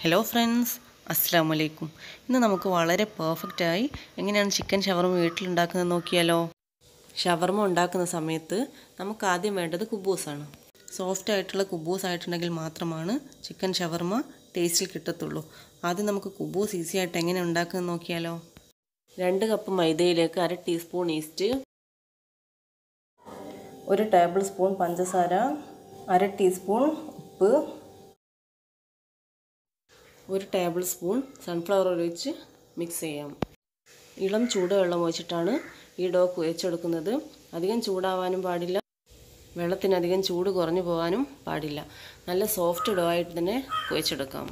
hello friends അസ്സാം വലൈക്കും ഇന്ന് നമുക്ക് വളരെ പെർഫെക്റ്റായി എങ്ങനെയാണ് ചിക്കൻ ഷവർമ വീട്ടിലുണ്ടാക്കുന്നത് നോക്കിയാലോ ഷവർമ ഉണ്ടാക്കുന്ന സമയത്ത് നമുക്ക് ആദ്യം വേണ്ടത് കുബൂസാണ് സോഫ്റ്റ് ആയിട്ടുള്ള കുബൂസ് ആയിട്ടുണ്ടെങ്കിൽ മാത്രമാണ് ചിക്കൻ ഷവർമ ടേസ്റ്റിൽ കിട്ടത്തുള്ളൂ ആദ്യം നമുക്ക് കുബൂസ് ഈസി ആയിട്ട് എങ്ങനെ ഉണ്ടാക്കുന്നത് നോക്കിയാലോ രണ്ട് കപ്പ് മൈദയിലേക്ക് അര ടീസ്പൂൺ ഈസ്റ്റ് ഒരു ടേബിൾ സ്പൂൺ പഞ്ചസാര അര ടീസ്പൂൺ ഉപ്പ് ഒരു ടേബിൾ സ്പൂൺ സൺഫ്ലവർ ഓയിൽ ഒഴിച്ച് മിക്സ് ചെയ്യാം ഇളം ചൂടുവെള്ളം ഒഴിച്ചിട്ടാണ് ഈ ഡോ കുഴച്ചെടുക്കുന്നത് അധികം ചൂടാവാനും പാടില്ല വെള്ളത്തിനധികം ചൂട് കുറഞ്ഞു പോകാനും പാടില്ല നല്ല സോഫ്റ്റ് ഡോ ആയിട്ട് തന്നെ കുഴച്ചെടുക്കാം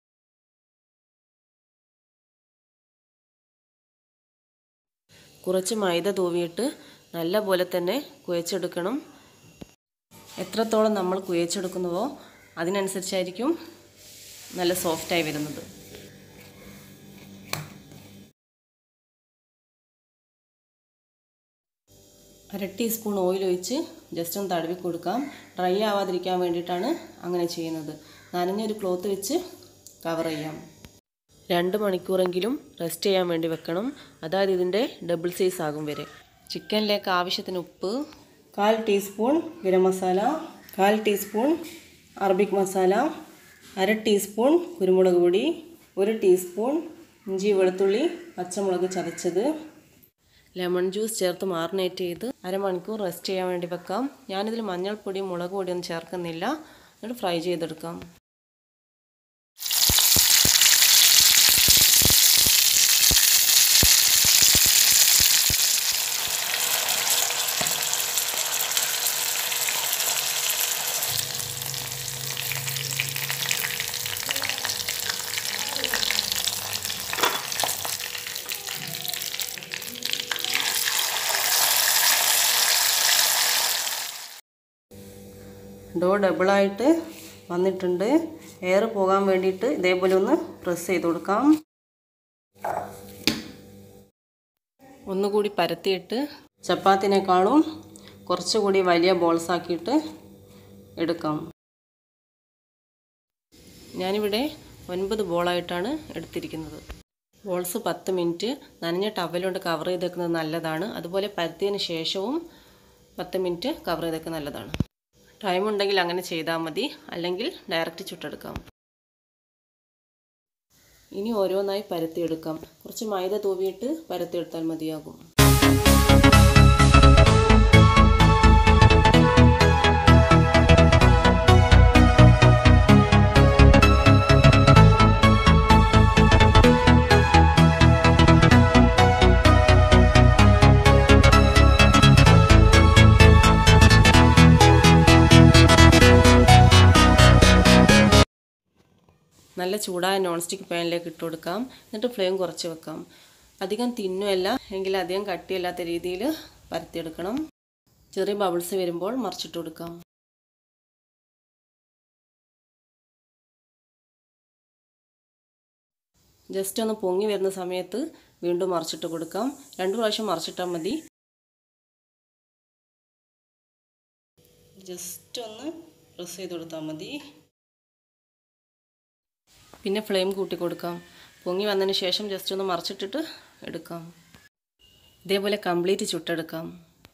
കുറച്ച് മൈദ തൂവിയിട്ട് നല്ല പോലെ തന്നെ കുഴച്ചെടുക്കണം എത്രത്തോളം നമ്മൾ കുഴച്ചെടുക്കുന്നുവോ അതിനനുസരിച്ചായിരിക്കും നല്ല സോഫ്റ്റായി വരുന്നത് അര ടീസ്പൂൺ ഓയിൽ ഒഴിച്ച് ജസ്റ്റ് ഒന്ന് തടവി കൊടുക്കാം ഡ്രൈ ആവാതിരിക്കാൻ വേണ്ടിയിട്ടാണ് അങ്ങനെ ചെയ്യുന്നത് നനഞ്ഞൊരു ക്ലോത്ത് വെച്ച് കവർ ചെയ്യാം രണ്ട് മണിക്കൂറെങ്കിലും റെസ്റ്റ് ചെയ്യാൻ വേണ്ടി വെക്കണം അതായത് ഇതിൻ്റെ ഡബിൾ സൈസ് ആകും വരെ ചിക്കനിലേക്ക് ആവശ്യത്തിന് ഉപ്പ് കാൽ ടീസ്പൂൺ ഗരം മസാല കാൽ ടീസ്പൂൺ അറബിക് മസാല അര ടീസ്പൂൺ കുരുമുളക് പൊടി ഒരു ടീസ്പൂൺ ഇഞ്ചി വെളുത്തുള്ളി പച്ചമുളക് ചതച്ചത് ലെമൺ ജ്യൂസ് ചേർത്ത് മാറിനേറ്റ് ചെയ്ത് അരമണിക്കൂർ റെസ്റ്റ് ചെയ്യാൻ വേണ്ടി വെക്കാം ഞാനിതിൽ മഞ്ഞൾപ്പൊടി മുളക് പൊടിയൊന്നും ചേർക്കുന്നില്ല എന്നിട്ട് ഫ്രൈ ചെയ്തെടുക്കാം ഡോ ഡബിളായിട്ട് വന്നിട്ടുണ്ട് എയർ പോകാൻ വേണ്ടിയിട്ട് ഇതേപോലെ ഒന്ന് പ്രസ് ചെയ്ത് കൊടുക്കാം ഒന്നുകൂടി പരത്തിയിട്ട് ചപ്പാത്തിനേക്കാളും കുറച്ചുകൂടി വലിയ ബോൾസ് ആക്കിയിട്ട് എടുക്കാം ഞാനിവിടെ ഒൻപത് ബോളായിട്ടാണ് എടുത്തിരിക്കുന്നത് ബോൾസ് പത്ത് മിനിറ്റ് നനഞ്ഞ ടവലുകൊണ്ട് കവർ ചെയ്തേക്കുന്നത് നല്ലതാണ് അതുപോലെ പരത്തിയതിന് ശേഷവും പത്ത് മിനിറ്റ് കവർ ചെയ്തേക്ക് നല്ലതാണ് ടൈം ഉണ്ടെങ്കിൽ അങ്ങനെ ചെയ്താൽ മതി അല്ലെങ്കിൽ ഡയറക്റ്റ് ചുട്ടെടുക്കാം ഇനി ഓരോന്നായി പരത്തിയെടുക്കാം കുറച്ച് മൈദ തൂവിയിട്ട് പരത്തിയെടുത്താൽ മതിയാകും നല്ല ചൂടായ നോൺ സ്റ്റിക്ക് പാനിലേക്ക് ഇട്ട് കൊടുക്കാം എന്നിട്ട് ഫ്ലെയിം കുറച്ച് വെക്കാം അധികം തിന്നുമല്ല എങ്കിൽ അധികം കട്ടിയല്ലാത്ത രീതിയിൽ പരത്തിയെടുക്കണം ചെറിയ ബബിൾസ് വരുമ്പോൾ മറിച്ചിട്ട് കൊടുക്കാം ജസ്റ്റ് ഒന്ന് പൊങ്ങി വരുന്ന സമയത്ത് വീണ്ടും മറിച്ചിട്ട് കൊടുക്കാം രണ്ട് പ്രാവശ്യം മറിച്ചിട്ടാൽ മതി ജസ്റ്റ് ഒന്ന് പ്രസ് ചെയ്ത് കൊടുത്താൽ മതി പിന്നെ ഫ്ലെയിം കൂട്ടി കൊടുക്കാം പൊങ്ങി വന്നതിന് ശേഷം ജസ്റ്റ് ഒന്ന് മറിച്ചിട്ടിട്ട് എടുക്കാം ഇതേപോലെ കംപ്ലീറ്റ് ചുട്ടെടുക്കാം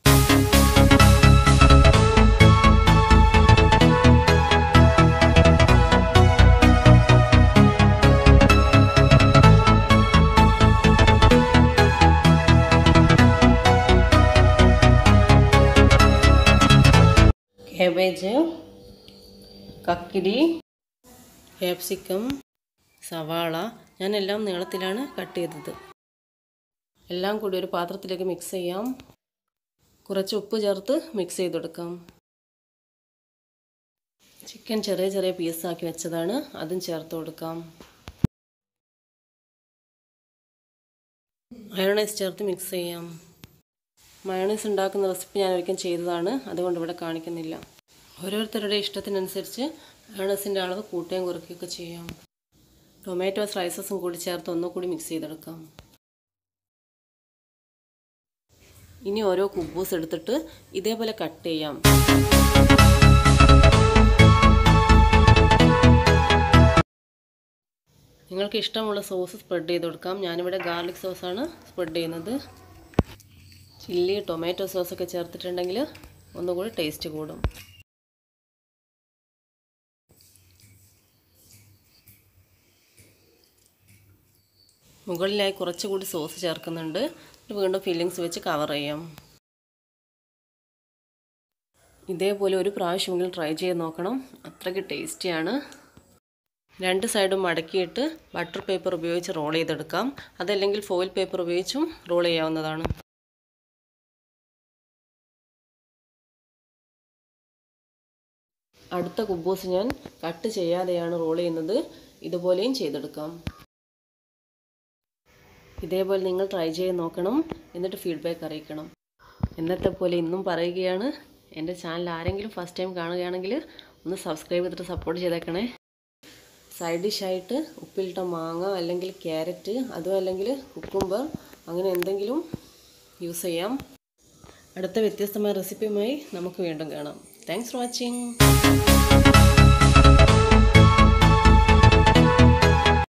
കേബേജ് കക്കിരി ക്യാപ്സിക്കം സവാള ഞാൻ എല്ലാം നീളത്തിലാണ് കട്ട് ചെയ്തത് എല്ലാം കൂടി ഒരു പാത്രത്തിലേക്ക് മിക്സ് ചെയ്യാം കുറച്ച് ഉപ്പ് ചേർത്ത് മിക്സ് ചെയ്തെടുക്കാം ചിക്കൻ ചെറിയ ചെറിയ പീസാക്കി വെച്ചതാണ് അതും ചേർത്ത് കൊടുക്കാം മയോണൈസ് ചേർത്ത് മിക്സ് ചെയ്യാം മയോണൈസ് ഉണ്ടാക്കുന്ന റെസിപ്പി ഞാൻ ഒരിക്കലും ചെയ്തതാണ് അതുകൊണ്ട് ഇവിടെ കാണിക്കുന്നില്ല ഓരോരുത്തരുടെ ഇഷ്ടത്തിനനുസരിച്ച് മയോണൈസിൻ്റെ അളവ് കൂട്ടുകയും കുറയ്ക്കുകയൊക്കെ ചെയ്യാം ടൊമാറ്റോ സ്ലൈസസും കൂടി ചേർത്ത് ഒന്നുകൂടി മിക്സ് ചെയ്തെടുക്കാം ഇനി ഓരോ കുബൂസ് എടുത്തിട്ട് ഇതേപോലെ കട്ട് ചെയ്യാം നിങ്ങൾക്ക് ഇഷ്ടമുള്ള സോസ് സ്പ്രെഡ് ചെയ്ത് കൊടുക്കാം ഞാനിവിടെ ഗാർലിക് സോസാണ് സ്പ്രെഡ് ചെയ്യുന്നത് ചില്ലി ടൊമാറ്റോ സോസൊക്കെ ചേർത്തിട്ടുണ്ടെങ്കിൽ ഒന്നുകൂടി ടേസ്റ്റ് കൂടും മുകളിലായി കുറച്ചുകൂടി സോസ് ചേർക്കുന്നുണ്ട് വീണ്ടും ഫില്ലിങ്സ് വെച്ച് കവർ ചെയ്യാം ഇതേപോലെ ഒരു പ്രാവശ്യമെങ്കിലും ട്രൈ ചെയ്ത് നോക്കണം അത്രയ്ക്ക് ടേസ്റ്റിയാണ് രണ്ട് സൈഡും മടക്കിയിട്ട് ബട്ടർ പേപ്പർ ഉപയോഗിച്ച് റോൾ ചെയ്തെടുക്കാം അതല്ലെങ്കിൽ ഫോയിൽ പേപ്പർ ഉപയോഗിച്ചും റോൾ ചെയ്യാവുന്നതാണ് അടുത്ത കുബൂസ് ഞാൻ കട്ട് ചെയ്യാതെയാണ് റോൾ ചെയ്യുന്നത് ഇതുപോലെയും ചെയ്തെടുക്കാം ഇതേപോലെ നിങ്ങൾ ട്രൈ ചെയ്ത് നോക്കണം എന്നിട്ട് ഫീഡ്ബാക്ക് അറിയിക്കണം എന്നത്തെ പോലെ ഇന്നും പറയുകയാണ് എൻ്റെ ചാനൽ ആരെങ്കിലും ഫസ്റ്റ് ടൈം കാണുകയാണെങ്കിൽ ഒന്ന് സബ്സ്ക്രൈബ് ചെയ്തിട്ട് സപ്പോർട്ട് ചെയ്തേക്കണേ സൈഡ് ഡിഷായിട്ട് ഉപ്പിലിട്ട മാങ്ങ അല്ലെങ്കിൽ ക്യാരറ്റ് അതും അല്ലെങ്കിൽ കുക്കുംബർ അങ്ങനെ എന്തെങ്കിലും യൂസ് ചെയ്യാം അടുത്ത വ്യത്യസ്തമായ റെസിപ്പിയുമായി നമുക്ക് വീണ്ടും കാണാം താങ്ക്സ് ഫോർ വാച്ചിങ്